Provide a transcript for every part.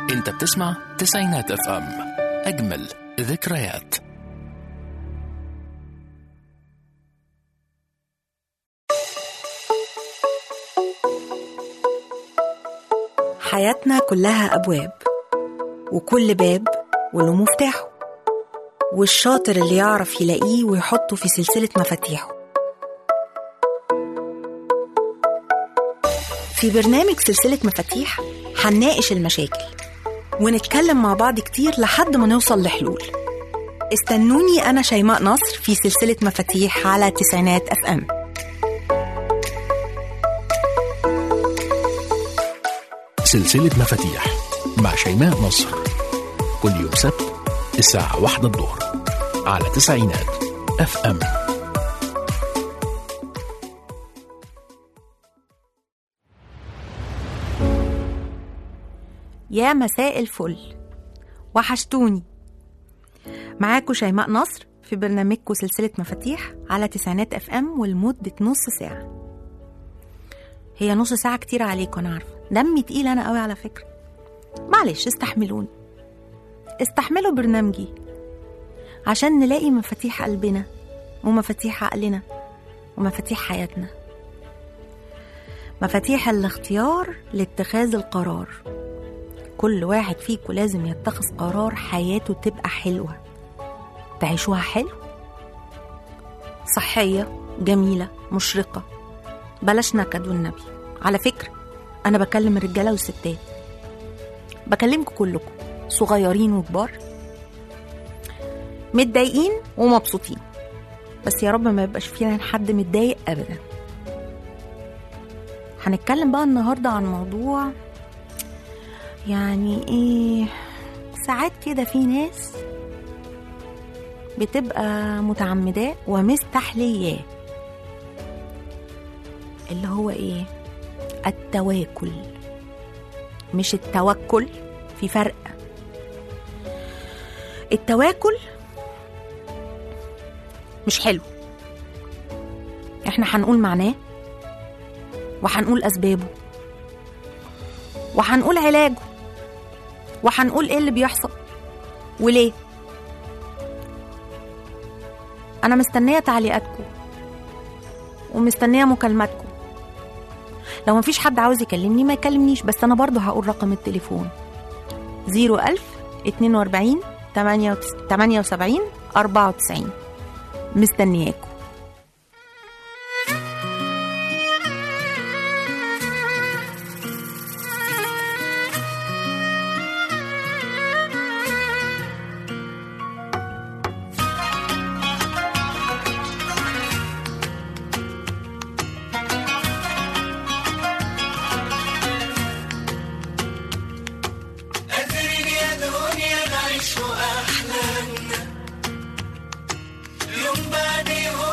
انت بتسمع تسعينات اف ام اجمل ذكريات حياتنا كلها أبواب وكل باب وله مفتاحه والشاطر اللي يعرف يلاقيه ويحطه في سلسلة مفاتيحه في برنامج سلسلة مفاتيح هنناقش المشاكل ونتكلم مع بعض كتير لحد ما نوصل لحلول استنوني أنا شيماء نصر في سلسلة مفاتيح على تسعينات أف أم سلسلة مفاتيح مع شيماء نصر كل يوم سبت الساعة واحدة الظهر على تسعينات اف ام يا مساء الفل وحشتوني معاكم شيماء نصر في برنامجكم سلسلة مفاتيح على تسعينات اف ام ولمدة نص ساعة هي نص ساعة كتير عليكم أنا عارفة دمي تقيل أنا قوي على فكرة معلش استحملوني استحملوا برنامجي عشان نلاقي مفاتيح قلبنا ومفاتيح عقلنا ومفاتيح حياتنا مفاتيح الاختيار لاتخاذ القرار كل واحد فيكم لازم يتخذ قرار حياته تبقى حلوة تعيشوها حلو صحية جميلة مشرقة بلاش نكد والنبي على فكرة أنا بكلم الرجالة والستات بكلمكم كلكم صغيرين وكبار متضايقين ومبسوطين بس يا رب ما يبقاش فينا حد متضايق أبدا هنتكلم بقى النهاردة عن موضوع يعني ايه ساعات كده في ناس بتبقى متعمداه ومستحلياه اللي هو ايه التواكل مش التوكل في فرق التواكل مش حلو احنا هنقول معناه وهنقول اسبابه وهنقول علاجه وهنقول ايه اللي بيحصل وليه انا مستنيه تعليقاتكم ومستنيه مكالماتكم لو مفيش حد عاوز يكلمني ما يكلمنيش بس انا برضه هقول رقم التليفون 01000 42 78 94 مستنياكم قادرين يا دنيا نعيش أحلامنا يوم بعد يوم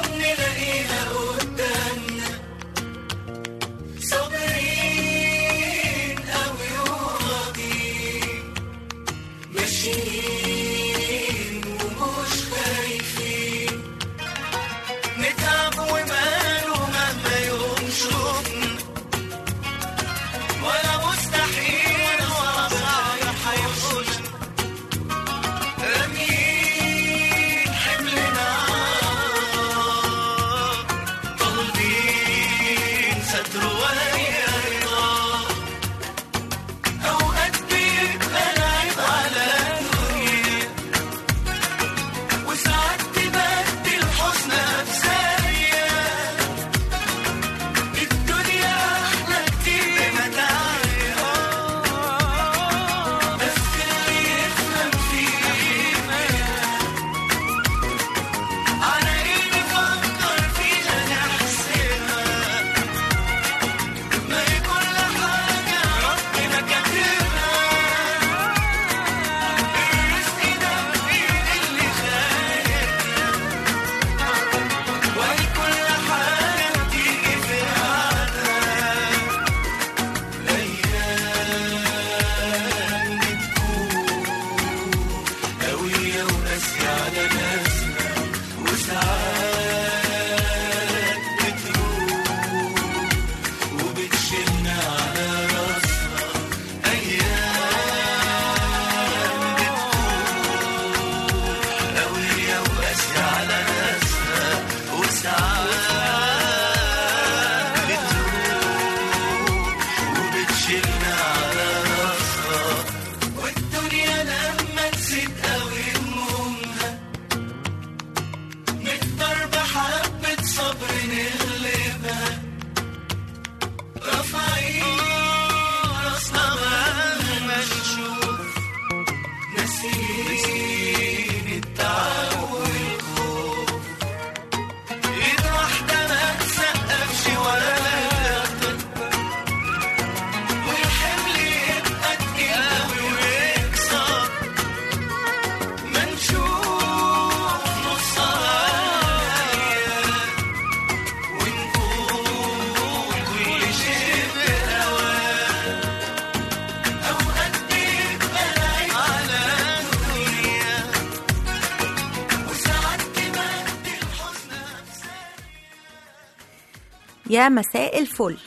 يا مساء الفل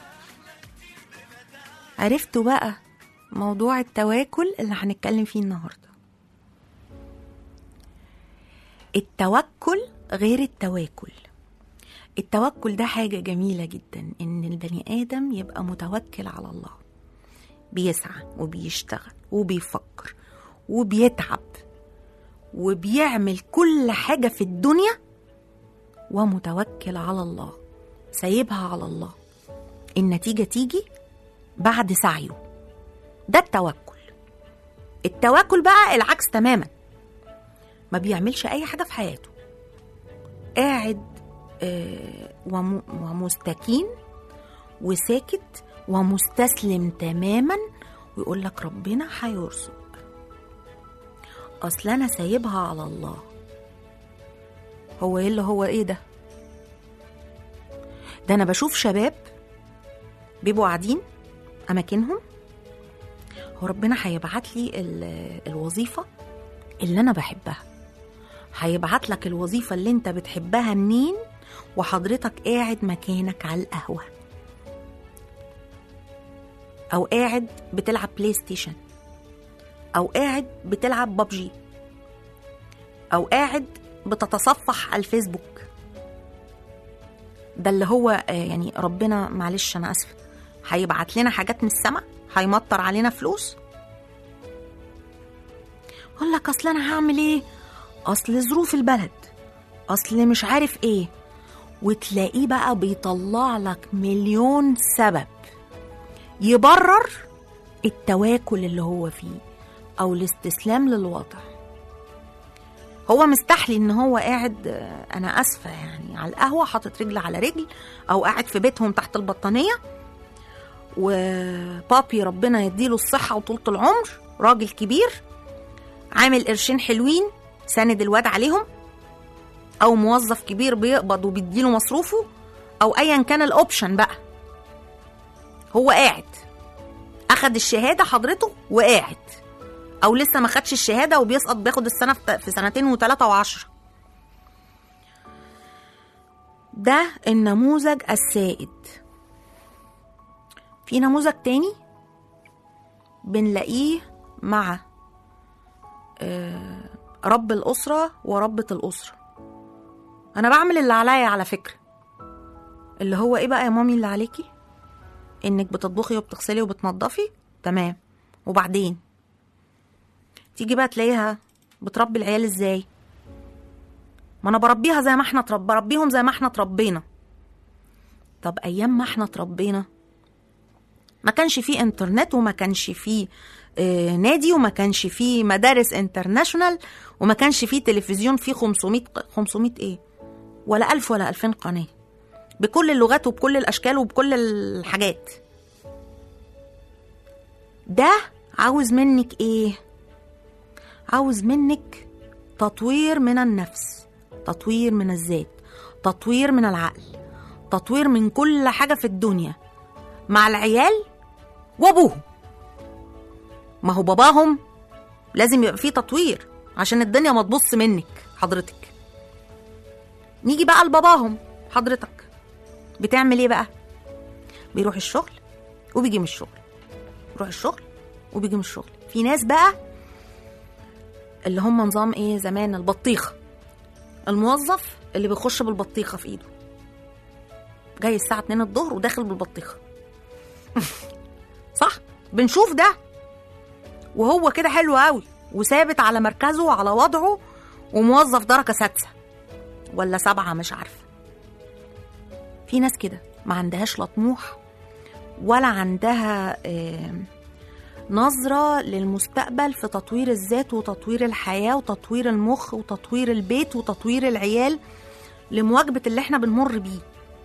عرفتوا بقى موضوع التواكل اللي هنتكلم فيه النهارده التوكل غير التواكل التوكل ده حاجة جميلة جدا إن البني آدم يبقى متوكل على الله بيسعى وبيشتغل وبيفكر وبيتعب وبيعمل كل حاجة في الدنيا ومتوكل على الله سايبها على الله النتيجة تيجي بعد سعيه ده التوكل التوكل بقى العكس تماما ما بيعملش أي حاجة في حياته قاعد آه، وم- ومستكين وساكت ومستسلم تماما ويقول لك ربنا هيرزق اصل انا سايبها على الله هو ايه اللي هو ايه ده ده انا بشوف شباب بيبقوا قاعدين اماكنهم هو ربنا هيبعت لي ال- الوظيفه اللي انا بحبها هيبعت لك الوظيفه اللي انت بتحبها منين وحضرتك قاعد مكانك على القهوه او قاعد بتلعب بلاي ستيشن او قاعد بتلعب ببجي او قاعد بتتصفح على الفيسبوك ده اللي هو آه، يعني ربنا معلش انا اسفه هيبعت لنا حاجات من السماء هيمطر علينا فلوس اقول لك اصل انا هعمل ايه اصل ظروف البلد اصل مش عارف ايه وتلاقيه بقى بيطلع لك مليون سبب يبرر التواكل اللي هو فيه او الاستسلام للوضع هو مستحلي ان هو قاعد آه، انا اسفه يعني على القهوه حاطط رجل على رجل او قاعد في بيتهم تحت البطانيه وبابي ربنا يديله الصحه وطولة العمر راجل كبير عامل قرشين حلوين ساند الواد عليهم او موظف كبير بيقبض وبيديله مصروفه او ايا كان الاوبشن بقى هو قاعد اخد الشهاده حضرته وقاعد او لسه ما خدش الشهاده وبيسقط بياخد السنه في في سنتين وثلاثه وعشرة ده النموذج السائد في نموذج تاني بنلاقيه مع آه، رب الأسرة وربة الأسرة أنا بعمل اللي عليا على فكرة اللي هو إيه بقى يا مامي اللي عليكي إنك بتطبخي وبتغسلي وبتنضفي تمام وبعدين تيجي بقى تلاقيها بتربي العيال ازاي ما انا بربيها زي ما احنا ترب بربيهم زي ما احنا تربينا طب ايام ما احنا تربينا ما كانش فيه انترنت وما كانش فيه آه، نادي وما كانش فيه مدارس انترناشونال وما كانش فيه تلفزيون فيه 500 ق- 500 ايه ولا 1000 ولا 2000 قناه بكل اللغات وبكل الاشكال وبكل الحاجات ده عاوز منك ايه عاوز منك تطوير من النفس تطوير من الذات تطوير من العقل تطوير من كل حاجة في الدنيا مع العيال وابوهم ما هو باباهم لازم يبقى فيه تطوير عشان الدنيا ما تبص منك حضرتك نيجي بقى لباباهم حضرتك بتعمل ايه بقى بيروح الشغل وبيجي من الشغل يروح الشغل وبيجي من الشغل في ناس بقى اللي هم نظام ايه زمان البطيخه الموظف اللي بيخش بالبطيخه في ايده جاي الساعه 2 الظهر وداخل بالبطيخه صح بنشوف ده وهو كده حلو قوي وثابت على مركزه وعلى وضعه وموظف درجه سادسه ولا سبعه مش عارفه في ناس كده ما عندهاش لا طموح ولا عندها آه نظرة للمستقبل في تطوير الذات وتطوير الحياة وتطوير المخ وتطوير البيت وتطوير العيال لمواجبة اللي احنا بنمر بيه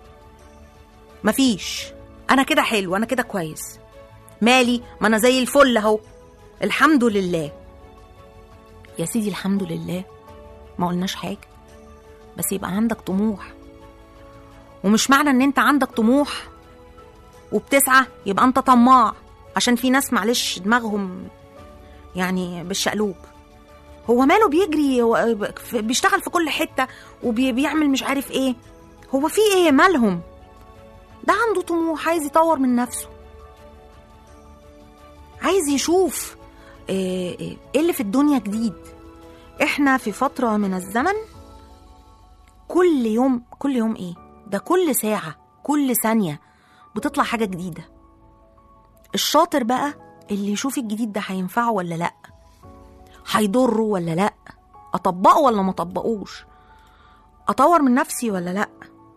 مفيش أنا كده حلو أنا كده كويس مالي ما أنا زي الفل أهو الحمد لله يا سيدي الحمد لله ما قلناش حاجة بس يبقى عندك طموح ومش معنى ان انت عندك طموح وبتسعى يبقى انت طماع عشان في ناس معلش دماغهم يعني بالشقلوب هو ماله بيجري هو بيشتغل في كل حته وبيعمل مش عارف ايه هو في ايه مالهم ده عنده طموح عايز يطور من نفسه عايز يشوف آه، آه، ايه اللي في الدنيا جديد احنا في فترة من الزمن كل يوم كل يوم ايه ده كل ساعة كل ثانية بتطلع حاجة جديدة الشاطر بقى اللي يشوف الجديد ده هينفعه ولا لأ هيضره ولا لأ أطبقه ولا ما أطبقوش أطور من نفسي ولا لأ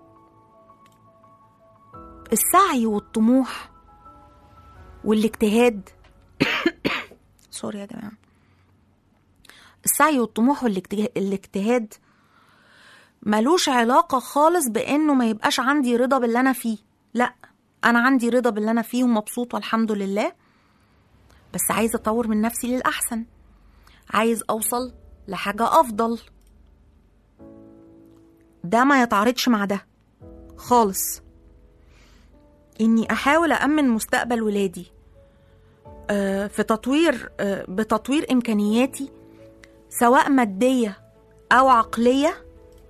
السعي والطموح والاجتهاد سوري يا جماعة السعي والطموح والاجتهاد ملوش علاقة خالص بإنه ما يبقاش عندي رضا باللي أنا فيه لا أنا عندي رضا باللي أنا فيه ومبسوط والحمد لله بس عايزة أطور من نفسي للأحسن عايز أوصل لحاجة أفضل ده ما يتعارضش مع ده خالص إني أحاول أأمن مستقبل ولادي آه، في تطوير آه، بتطوير إمكانياتي سواء مادية أو عقلية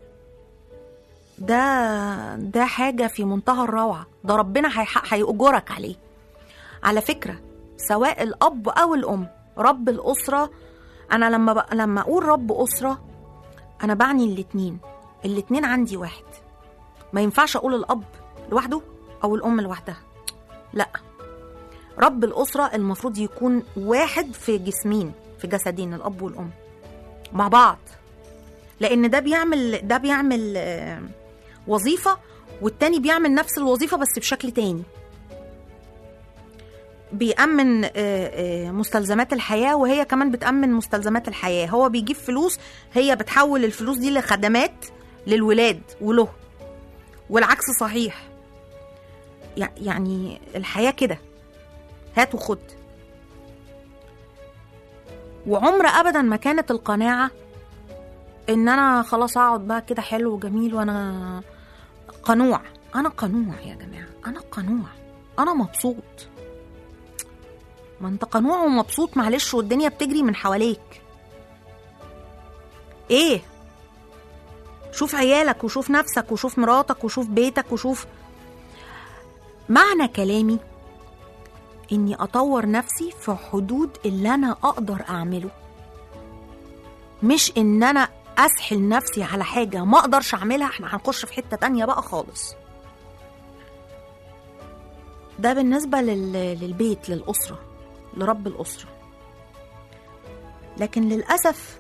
ده ده حاجة في منتهى الروعة ده ربنا هيحق- هيأجرك عليه على فكرة سواء الأب أو الأم رب الأسرة أنا لما ب... لما أقول رب أسرة أنا بعني الاتنين الاتنين عندي واحد ما ينفعش أقول الأب لوحده أو الأم لوحدها لأ رب الأسرة المفروض يكون واحد في جسمين في جسدين الأب والأم مع بعض لأن ده بيعمل ده بيعمل آه، وظيفة والتاني بيعمل نفس الوظيفة بس بشكل تاني بيأمن آه، آه، مستلزمات الحياة وهي كمان بتأمن مستلزمات الحياة هو بيجيب فلوس هي بتحول الفلوس دي لخدمات للولاد وله والعكس صحيح يع- يعني الحياة كده هات وخد وعمر ابدا ما كانت القناعه ان انا خلاص اقعد بقى كده حلو وجميل وانا قنوع انا قنوع يا جماعه انا قنوع انا مبسوط ما انت قنوع ومبسوط معلش والدنيا بتجري من حواليك ايه شوف عيالك وشوف نفسك وشوف مراتك وشوف بيتك وشوف معنى كلامي اني اطور نفسي في حدود اللي انا اقدر اعمله مش ان انا اسحل نفسي على حاجه ما اقدرش اعملها احنا هنخش في حته تانية بقى خالص ده بالنسبه لل... للبيت للاسره لرب الاسره لكن للاسف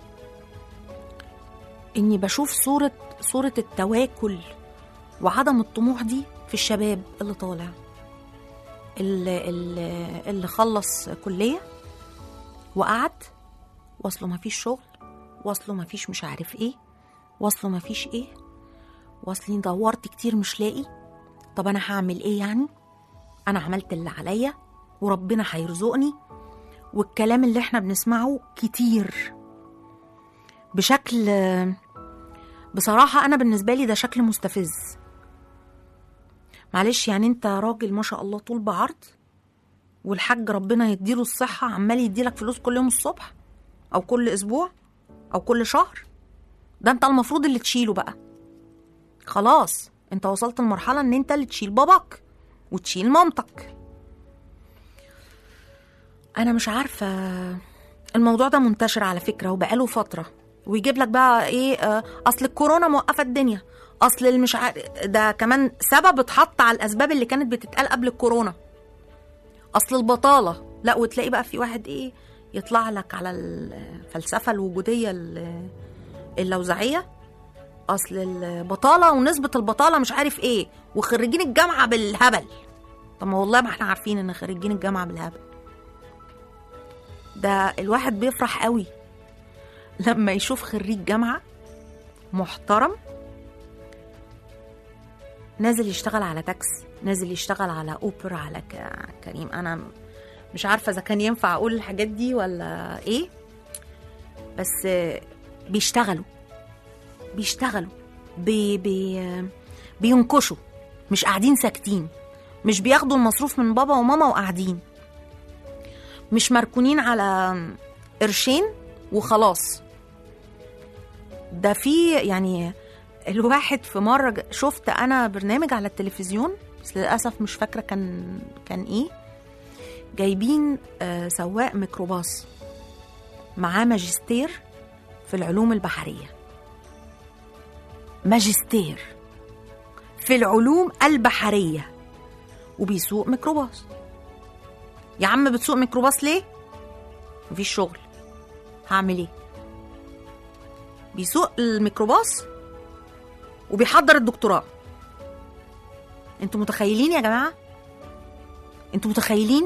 اني بشوف صوره صوره التواكل وعدم الطموح دي في الشباب اللي طالع اللي, اللي, اللي خلص كلية وقعد واصله ما فيش شغل واصله ما فيش مش عارف ايه واصله ما فيش ايه واصلي دورت كتير مش لاقي طب انا هعمل ايه يعني انا عملت اللي عليا وربنا هيرزقني والكلام اللي احنا بنسمعه كتير بشكل بصراحة أنا بالنسبة لي ده شكل مستفز معلش يعني انت راجل ما شاء الله طول بعرض والحاج ربنا يديله الصحة عمال يديلك فلوس كل يوم الصبح أو كل أسبوع أو كل شهر ده انت المفروض اللي تشيله بقى خلاص انت وصلت لمرحلة ان انت اللي تشيل باباك وتشيل مامتك انا مش عارفة الموضوع ده منتشر على فكرة وبقاله فترة ويجيب لك بقى ايه آه، اصل الكورونا موقفة الدنيا اصل المش عارف ده كمان سبب اتحط على الاسباب اللي كانت بتتقال قبل الكورونا اصل البطالة لا وتلاقي بقى في واحد ايه يطلع لك على الفلسفة الوجودية ال- اللوزعية اصل البطالة ونسبة البطالة مش عارف ايه وخريجين الجامعة بالهبل طب ما والله ما احنا عارفين ان خريجين الجامعة بالهبل ده الواحد بيفرح قوي لما يشوف خريج جامعة محترم نازل يشتغل على تاكس نازل يشتغل على اوبر على ك- كريم انا مش عارفه اذا كان ينفع اقول الحاجات دي ولا ايه بس آه، بيشتغلوا بيشتغلوا بي بي بينكشوا مش قاعدين ساكتين مش بياخدوا المصروف من بابا وماما وقاعدين مش مركونين على قرشين وخلاص ده في يعني الواحد في مرة ج- شفت أنا برنامج على التلفزيون بس للاسف مش فاكره كان كان ايه جايبين آه سواق ميكروباص معاه ماجستير في العلوم البحريه ماجستير في العلوم البحريه وبيسوق ميكروباص يا عم بتسوق ميكروباص ليه مفيش شغل هعمل ايه بيسوق الميكروباص وبيحضر الدكتوراه انتوا متخيلين يا جماعه انتوا متخيلين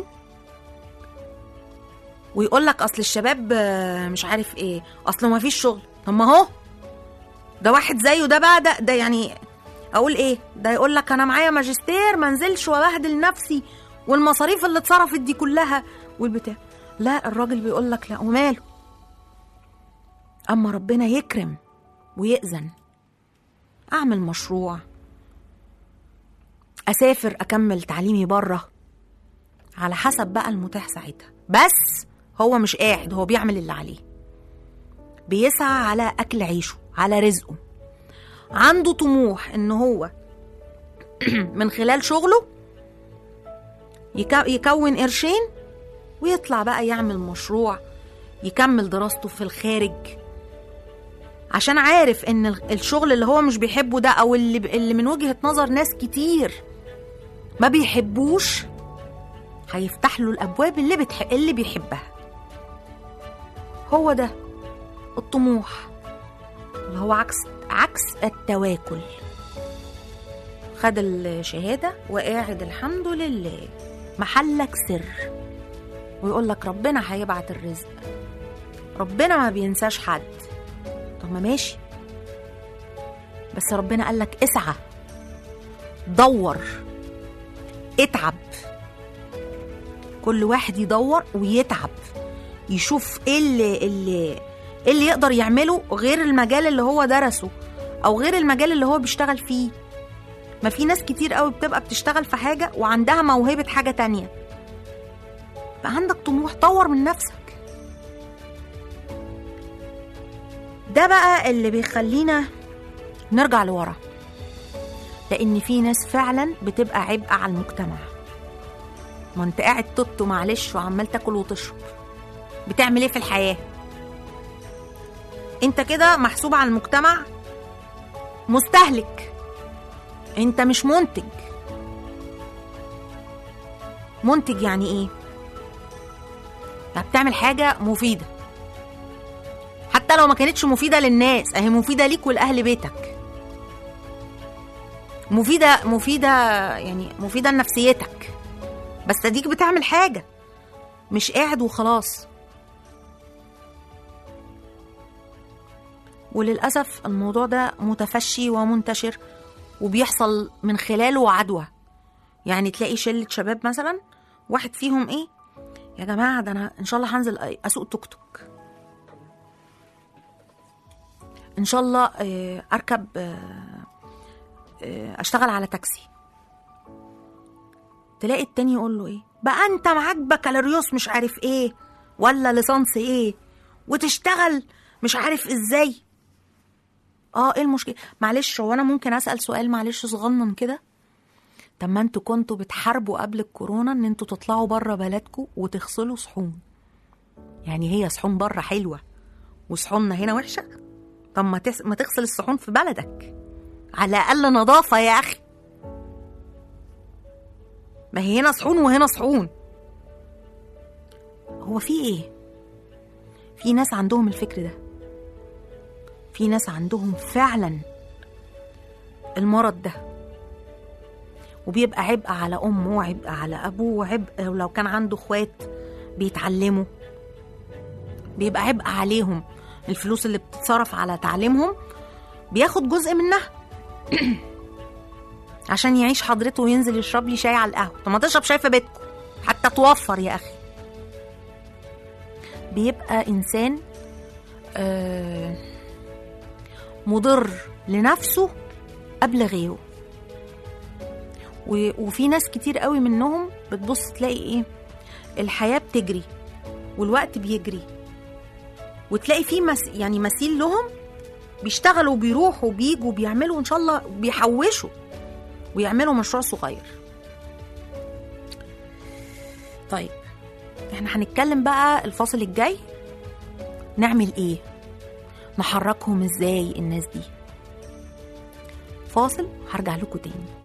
ويقول لك اصل الشباب آه، مش عارف ايه اصل ما فيش شغل طب ما هو ده واحد زيه ده بقى ده ده يعني اقول ايه ده يقول لك انا معايا ماجستير ما انزلش وابهدل نفسي والمصاريف اللي اتصرفت دي كلها والبتاع لا الراجل بيقول لك لا وماله اما ربنا يكرم ويأذن اعمل مشروع اسافر اكمل تعليمي بره على حسب بقى المتاح ساعتها بس هو مش قاعد هو بيعمل اللي عليه بيسعى على اكل عيشه على رزقه عنده طموح ان هو من خلال شغله يك- يكون قرشين ويطلع بقى يعمل مشروع يكمل دراسته في الخارج عشان عارف ان ال- الشغل اللي هو مش بيحبه ده او اللي, ب- اللي من وجهة نظر ناس كتير ما بيحبوش هيفتح له الابواب اللي بتح... اللي بيحبها هو ده الطموح اللي هو عكس عكس التواكل خد الشهادة وقاعد الحمد لله محلك سر ويقول لك ربنا هيبعت الرزق ربنا ما بينساش حد طب ما ماشي بس ربنا قال لك اسعى دور اتعب كل واحد يدور ويتعب يشوف ايه اللي اللي ايه اللي يقدر يعمله غير المجال اللي هو درسه او غير المجال اللي هو بيشتغل فيه ما في ناس كتير قوي بتبقى بتشتغل في حاجة وعندها موهبة حاجة تانية بقى عندك طموح طور من نفسك ده بقى اللي بيخلينا نرجع لورا لان في ناس فعلا بتبقى عبء على المجتمع ما انت قاعد تط معلش وعمال تاكل وتشرب بتعمل ايه في الحياه انت كده محسوب على المجتمع مستهلك انت مش منتج منتج يعني ايه يعني بتعمل حاجه مفيده حتى لو ما كانتش مفيده للناس اهي مفيده ليك ولاهل بيتك مفيده مفيده يعني مفيده لنفسيتك بس اديك بتعمل حاجه مش قاعد وخلاص وللأسف الموضوع ده متفشي ومنتشر وبيحصل من خلاله عدوى يعني تلاقي شلة شباب مثلا واحد فيهم ايه يا جماعة ده أنا إن شاء الله هنزل أسوق توك توك إن شاء الله آه، أركب آه، آه، أشتغل على تاكسي تلاقي التاني يقول له ايه بقى انت معاك بكالوريوس مش عارف ايه ولا ليسانس ايه وتشتغل مش عارف ازاي اه ايه المشكله معلش هو انا ممكن اسال سؤال معلش صغنن كده طب ما انتوا كنتوا بتحاربوا قبل الكورونا ان انتوا تطلعوا بره بلدكم وتغسلوا صحون يعني هي صحون بره حلوه وصحوننا هنا وحشه طب ما تس... ما تغسل الصحون في بلدك على الاقل نظافه يا اخي ما هي هنا صحون وهنا صحون هو في ايه في ناس عندهم الفكر ده في ناس عندهم فعلا المرض ده وبيبقى عبء على امه وعبء على ابوه وعبء ولو كان عنده اخوات بيتعلموا بيبقى عبء عليهم الفلوس اللي بتتصرف على تعليمهم بياخد جزء منها عشان يعيش حضرته وينزل يشرب لي شاي على القهوه طب ما تشرب شاي في بيتكم حتى توفر يا اخي بيبقى انسان آه مضر لنفسه قبل غيره و- وفي ناس كتير قوي منهم بتبص تلاقي ايه الحياه بتجري والوقت بيجري وتلاقي في مس يعني مثيل لهم بيشتغلوا وبيروحوا وبيجوا وبيعملوا ان شاء الله بيحوشوا ويعملوا مشروع صغير طيب احنا هنتكلم بقى الفاصل الجاي نعمل ايه نحركهم ازاي الناس دي فاصل هرجع لكم تاني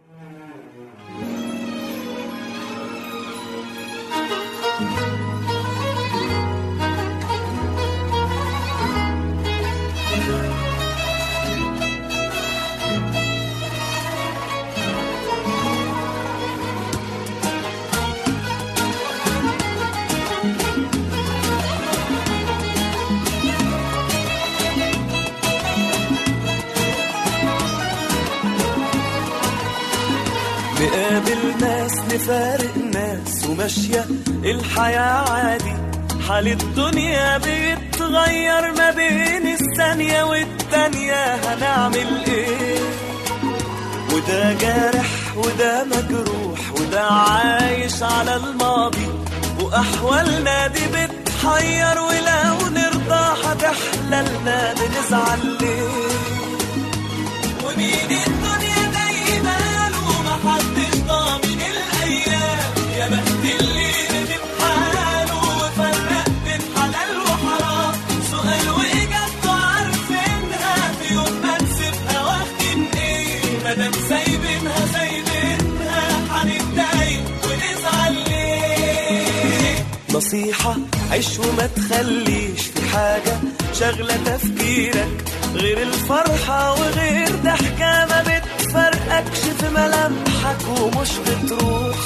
نقابل ناس نفارق ناس وماشية الحياة عادي حال الدنيا بيتغير ما بين الثانية والتانية هنعمل ايه وده جارح وده مجروح وده عايش على الماضي وأحوالنا دي بتحير ولو نرضى هتحللنا بنزعل ليه ومين الدنيا دايما ومحدش ضامن الايام يا بخت اللي ندم حاله وفرق بين حلال وحرام سؤال واجابته عارفينها في يوم ما نسيبها واخدين ايه مادام سايبينها سايبينها هنتضايق ونزعل ليه نصيحة عيش وما تخليش في حاجة شغلة تفكيرك غير الفرحة وغير ضحكة ما بتفرقكش في ملامحك ومش بتروح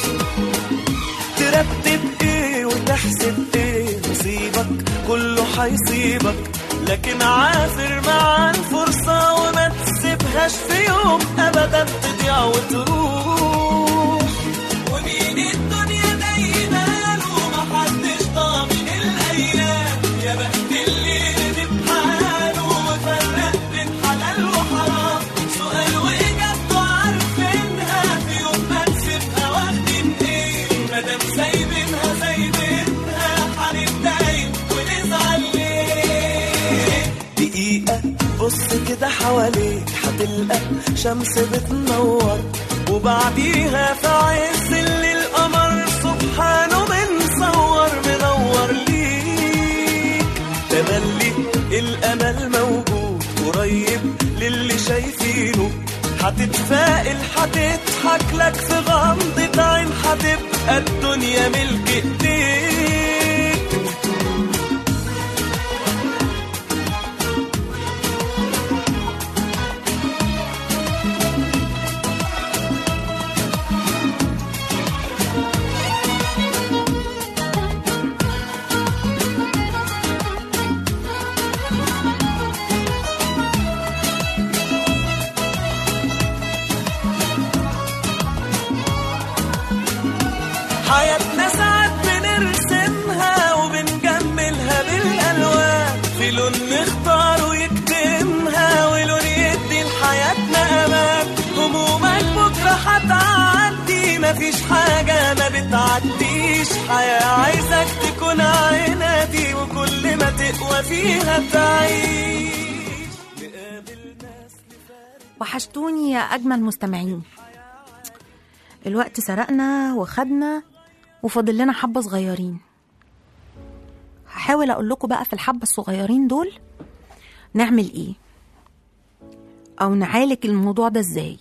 ترتب ايه وتحسب ايه نصيبك كله هيصيبك لكن عافر مع الفرصة وما تسيبهاش في يوم ابدا تضيع وتروح ومين الدنيا دايما ومحدش ضامن الايام يا بخت اللي ندم حاله وفرق بين حلال وحرام سؤال واجابته عارفينها في يوم ما نسيبها واخدين ايه مادام سايبينها سايبينها هنتضايق ونزعل ليه دقيقة بص كده حواليك هتلقى شمس بتنور وبعديها في عز الليل القمر سبحانه بنصور منور ليك تملي الامل موجود قريب للي شايفينه هتتفائل هتضحك لك في غمضة عين هتبقى الدنيا ملك ايديك حياتنا ساعات بنرسمها وبنجملها بالالوان في لون نختار ويكتمها ولون يدي لحياتنا امان همومك بكره هتعدي مفيش حاجه ما بتعديش حياه عايزك تكون عنادي وكل ما تقوى فيها تعيش نقابل ناس وحشتوني يا أجمل مستمعين الوقت سرقنا وخدنا وفاضل لنا حبة صغيرين هحاول أقول لكم بقى في الحبة الصغيرين دول نعمل إيه أو نعالج الموضوع ده إزاي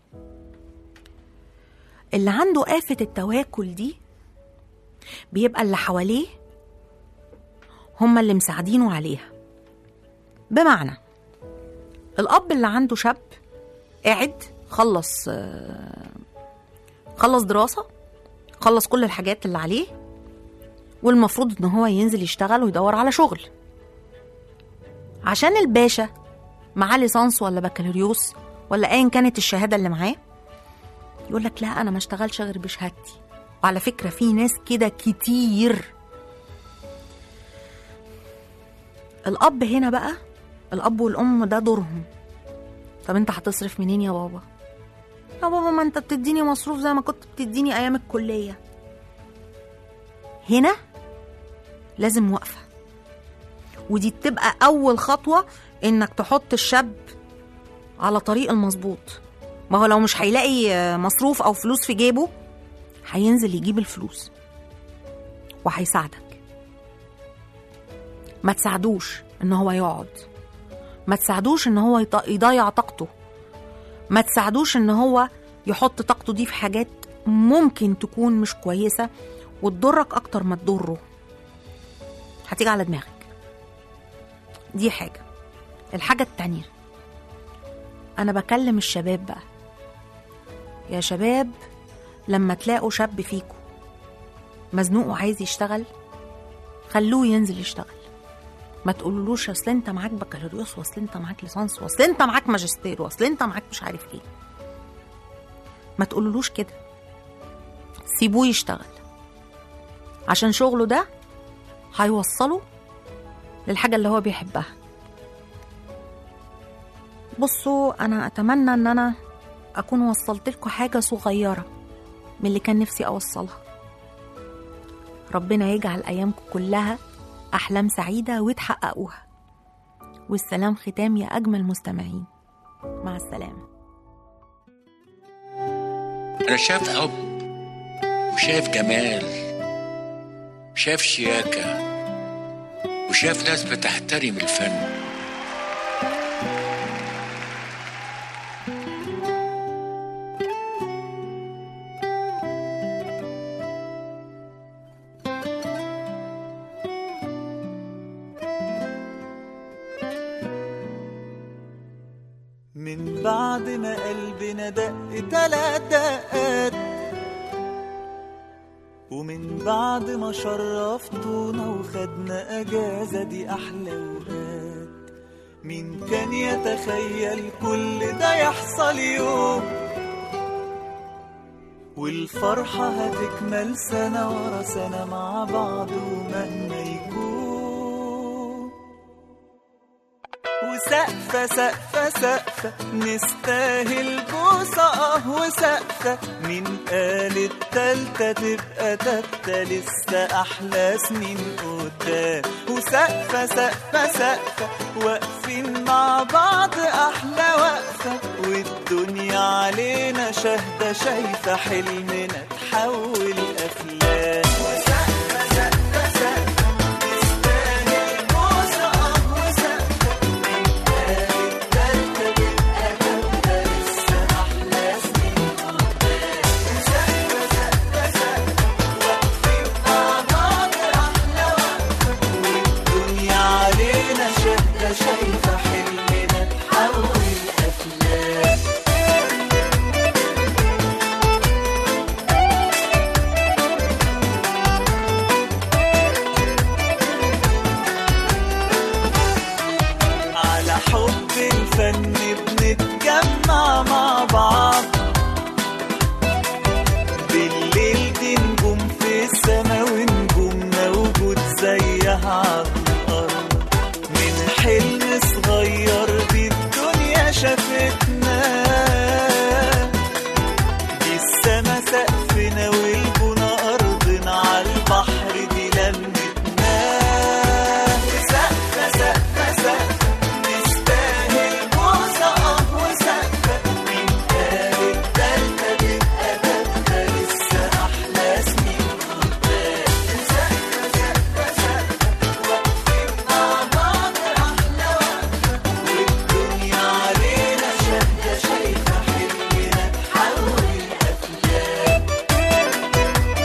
اللي عنده آفة التواكل دي بيبقى اللي حواليه هما اللي مساعدينه عليها بمعنى الأب اللي عنده شاب قاعد خلص آه، خلص دراسة خلص كل الحاجات اللي عليه والمفروض ان هو ينزل يشتغل ويدور على شغل عشان الباشا معاه ليسانس ولا بكالوريوس ولا ايا كانت الشهادة اللي معاه يقول لك لا انا ما اشتغلش غير بشهادتي وعلى فكرة في ناس كده كتير الأب هنا بقى الأب والأم ده دورهم طب انت هتصرف منين يا بابا يا بابا ما انت بتديني مصروف زي ما كنت بتديني ايام الكليه هنا لازم وقفه ودي بتبقى اول خطوه انك تحط الشاب على طريق المظبوط ما هو لو مش هيلاقي مصروف او فلوس في جيبه هينزل يجيب الفلوس وهيساعدك ما تساعدوش ان هو يقعد ما تساعدوش ان هو يط- يضيع طاقته ما تساعدوش ان هو يحط طاقته دي في حاجات ممكن تكون مش كويسة وتضرك اكتر ما تضره هتيجي على دماغك دي حاجة الحاجة التانية أنا بكلم الشباب بقى يا شباب لما تلاقوا شاب فيكم مزنوق وعايز يشتغل خلوه ينزل يشتغل ما تقولولوش اصل انت معاك بكالوريوس واصل انت معاك ليسانس واصل انت معاك ماجستير واصل انت معاك مش عارف ايه ما تقولولوش كده سيبوه يشتغل عشان شغله ده هيوصله للحاجة اللي هو بيحبها بصوا أنا أتمنى إن أنا أكون وصلت لكم حاجة صغيرة من اللي كان نفسي أوصلها ربنا يجعل أيامكم كلها أحلام سعيدة وتحققوها والسلام ختام يا أجمل مستمعين مع السلامة أنا شايف حب وشايف جمال شايف شياكة وشايف ناس بتحترم الفن من بعد ما قلبنا دق تلات دقات ومن بعد ما شرفتونا وخدنا اجازة دي احلى وقات مين كان يتخيل كل ده يحصل يوم والفرحة هتكمل سنة ورا سنة مع بعض ومهما يكون وسقفة سقفة سقفة نستاهل بوسة اه وسقفة مين قال التالتة تبقى تالتة لسه أحلى سنين قدام وسقفة سقفة سقفة واقفين مع بعض أحلى وقفة والدنيا علينا شاهدة شايفة حلمنا تحول أفلام وسقفة سقفة سقفة نستاهل بوسة اه وسقفة شايفة حلمنا تحول أفلام على حب الفن بنتجمع مع بعض بالليل دي نجوم في السما ونجوم موجود زيها على الأرض من حلم صغير دي الدنيا شافتنا دي السما سقفنا والبنا أرضنا على البحر دي لمتنا سقفة سقفة سقفة نستاهل بوسة اه وسقفة مين قال التالتة تبقى تالتة لسه أحلى سنين قدام سقفة سقفة سقفة واقفين مع بعض أحلى وقفة والدنيا علينا شاهدة شايفة حلمنا تحول أفلام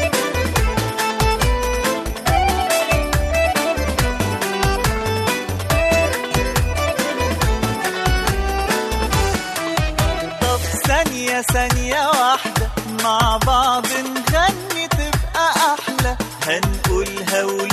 طب ثانية ثانية واحدة مع بعض نغني تبقى أحلى هنقولها ولو